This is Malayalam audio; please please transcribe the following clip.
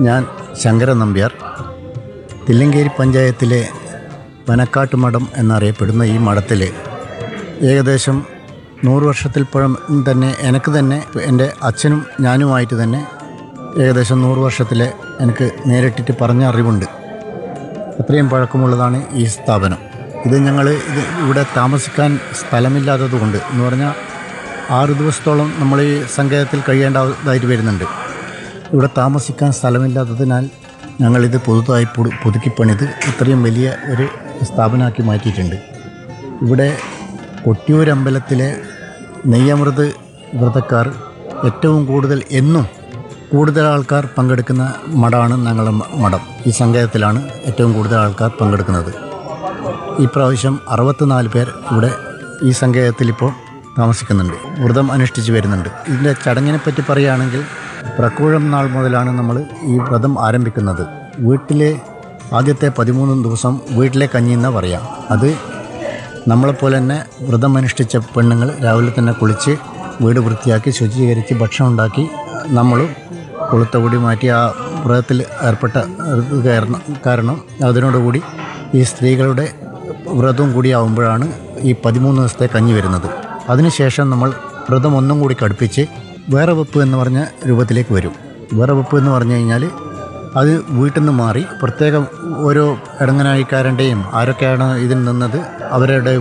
ഞാൻ ശങ്കരൻ നമ്പ്യാർ തില്ലങ്കേരി പഞ്ചായത്തിലെ പനക്കാട്ട് മഠം എന്നറിയപ്പെടുന്ന ഈ മഠത്തിൽ ഏകദേശം നൂറ് വർഷത്തിൽ പുറം തന്നെ എനിക്ക് തന്നെ എൻ്റെ അച്ഛനും ഞാനുമായിട്ട് തന്നെ ഏകദേശം നൂറ് വർഷത്തിലെ എനിക്ക് നേരിട്ടിട്ട് പറഞ്ഞ അറിവുണ്ട് അത്രയും പഴക്കമുള്ളതാണ് ഈ സ്ഥാപനം ഇത് ഞങ്ങൾ ഇത് ഇവിടെ താമസിക്കാൻ സ്ഥലമില്ലാത്തതുകൊണ്ട് എന്ന് പറഞ്ഞാൽ ആറ് ദിവസത്തോളം നമ്മൾ ഈ സങ്കേതത്തിൽ കഴിയേണ്ടതായിട്ട് വരുന്നുണ്ട് ഇവിടെ താമസിക്കാൻ സ്ഥലമില്ലാത്തതിനാൽ ഞങ്ങളിത് പുതുതായി പുതു- പുതുക്കിപ്പണിത് ഇത്രയും വലിയ ഒരു സ്ഥാപനമാക്കി മാറ്റിയിട്ടുണ്ട് ഇവിടെ കൊട്ടിയൂർ അമ്പലത്തിലെ നെയ്യമൃത് വ്രതക്കാർ ഏറ്റവും കൂടുതൽ എന്നും കൂടുതൽ ആൾക്കാർ പങ്കെടുക്കുന്ന മഠമാണ് ഞങ്ങളുടെ മ- മഠം ഈ സങ്കേതത്തിലാണ് ഏറ്റവും കൂടുതൽ ആൾക്കാർ പങ്കെടുക്കുന്നത് ഈ പ്രാവശ്യം അറുപത്തിനാല് പേർ ഇവിടെ ഈ സങ്കേതത്തിൽ ഇപ്പോൾ താമസിക്കുന്നുണ്ട് വ്രതം അനുഷ്ഠിച്ച് വരുന്നുണ്ട് ഇതിൻ്റെ ചടങ്ങിനെ പറ്റി പറയുകയാണെങ്കിൽ പ്രക്കൂഴം നാൾ മുതലാണ് നമ്മൾ ഈ വ്രതം ആരംഭിക്കുന്നത് വീട്ടിലെ ആദ്യത്തെ പതിമൂന്ന് ദിവസം വീട്ടിലെ കഞ്ഞി എന്നാ പറയാം അത് നമ്മളെപ്പോലെ തന്നെ വ്രതം അനുഷ്ഠിച്ച പെണ്ണുങ്ങൾ രാവിലെ തന്നെ കുളിച്ച് വീട് വൃത്തിയാക്കി ശുചീകരിച്ച് ഭക്ഷണം ഉണ്ടാക്കി നമ്മളും കൊളുത്തകൂടി മാറ്റി ആ വ്രതത്തിൽ ഏർപ്പെട്ട ഇത് കാരണം കാരണം അതിനോടുകൂടി ഈ സ്ത്രീകളുടെ വ്രതവും കൂടി ആവുമ്പോഴാണ് ഈ പതിമൂന്ന് ദിവസത്തെ കഞ്ഞി വരുന്നത് അതിനുശേഷം നമ്മൾ വ്രതം ഒന്നും കൂടി കടുപ്പിച്ച് വേറെ വെപ്പ് എന്ന് പറഞ്ഞ രൂപത്തിലേക്ക് വരും വേറെ വെപ്പ് എന്ന് പറഞ്ഞു കഴിഞ്ഞാൽ അത് വീട്ടിൽ നിന്ന് മാറി പ്രത്യേകം ഓരോ ഇടങ്ങനായിക്കാരൻ്റെയും ആരൊക്കെയാണ് ഇതിൽ നിന്നത് അവരുടെ